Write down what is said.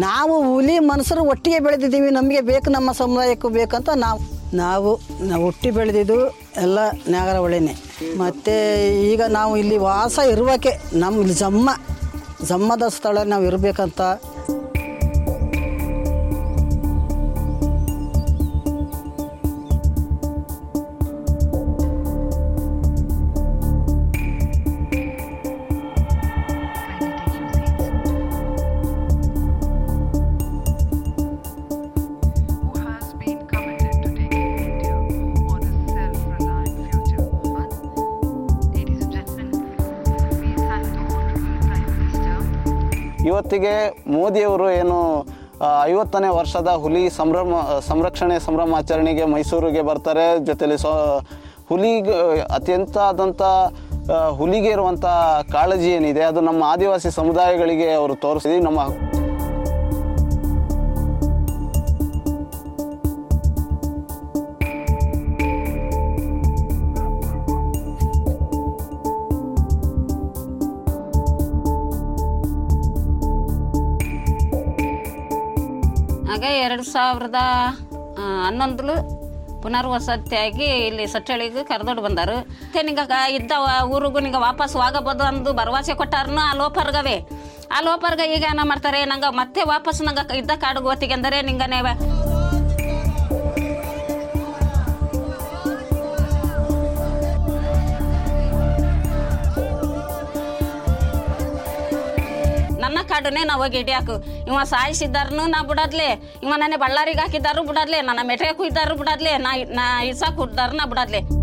ನಾವು ಹುಲಿ ಮನುಷ್ಯರು ಒಟ್ಟಿಗೆ ಬೆಳೆದಿದ್ದೀವಿ ನಮಗೆ ಬೇಕು ನಮ್ಮ ಸಮುದಾಯಕ್ಕೂ ಬೇಕಂತ ನಾವು ನಾವು ನಾವು ಹುಟ್ಟಿ ಬೆಳೆದಿದ್ದು ಎಲ್ಲ ನಾಗರಹೊಳೆನೇ ಮತ್ತು ಈಗ ನಾವು ಇಲ್ಲಿ ವಾಸ ಇರುವಕ್ಕೆ ನಮ್ಮ ಇಲ್ಲಿ ಜಮ್ಮ ಜಮ್ಮದ ಸ್ಥಳ ನಾವು ಇರಬೇಕಂತ Kindly take your seats. Who has been committed to taking India on a self-reliant future? But, ladies and gentlemen, please hand it over to the Prime Minister. ಇವತ್ತಿಗೆ ಮೋದಿಯವರು ಏನು ಆ, ಐವತ್ತನೇ ವರ್ಷದ ಹುಲಿ ಸಂಭ್ರಮ ಸಂರಕ್ಷಣೆ ಸಂಭ್ರಮಾಚರಣೆಗೆ ಮೈಸೂರಿಗೆ ಬರ್ತಾರೆ ಜೊತೆಲಿ ಸ್ವ ಹುಲಿಗೆ ಅತ್ಯಂತ ಆದಂಥ ಆ, ಹುಲಿಗೆ ಇರುವಂಥ ಕಾಳಜಿ ಏನಿದೆ ಅದು ನಮ್ಮ ಆದಿವಾಸಿ ಸಮುದಾಯಗಳಿಗೆ ಅವರು ತೋರಿಸಿದ್ವಿ ನಮ್ಮ ಆಗ ಎರಡು ಸಾವಿರದ ಆ, ಹನ್ನೊಂದಲು ಪುನರ್ವಸತಿಯಾಗಿ ಇಲ್ಲಿ ಸಟ್ಟಳಿಗೆ ಕರೆದೊಡ್ಡು ಬಂದರು ಮತ್ತೆ ನಿಂಗ ಇದ್ದ ಊರಿಗೂ ನಿಂಗೆ ವಾಪಸ್ ಹೋಗಬೋದು ಅಂದು ಭರವಸೆ ಕೊಟ್ಟಾರನು ಆ ಲೋಪರ್ಗವೇ ಆ ಲೋಪರ್ಗ ಈಗ ಏನ ಮಾಡ್ತಾರೆ ನಂಗೆ ಮತ್ತೆ ವಾಪಸ್ ನಂಗೆ ಇದ್ದ ಕಾಡು ಗೊತ್ತಿಗೆ ಅಂದರೆ ನಿಂಗನೇ ನನ್ನ ಕಾಡನ್ನೇ ನಾವು ಹೋಗಿ ಹಿಡಿಯಾಕು ಇವ ಸಾಯಿಸಿದ್ದಾರನು ನಾ ಬಿಡದ್ಲೆ ಇವ ನನ್ನ ಬಳ್ಳಾರಿಗೆ ಹಾಕಿದ್ದಾರು ಬಿಡದ್ಲೆ ನನ್ನ ಮೆಟ್ರಿಯಕ್ಕೂ ಇದ್ದಾರು ಬಿಡದ್ಲೆ ನಾ ನಾ ಇಸಾಕ್ ಹುಡ್ದಾರು ನಾ ಬಿಡದ್ಲೆ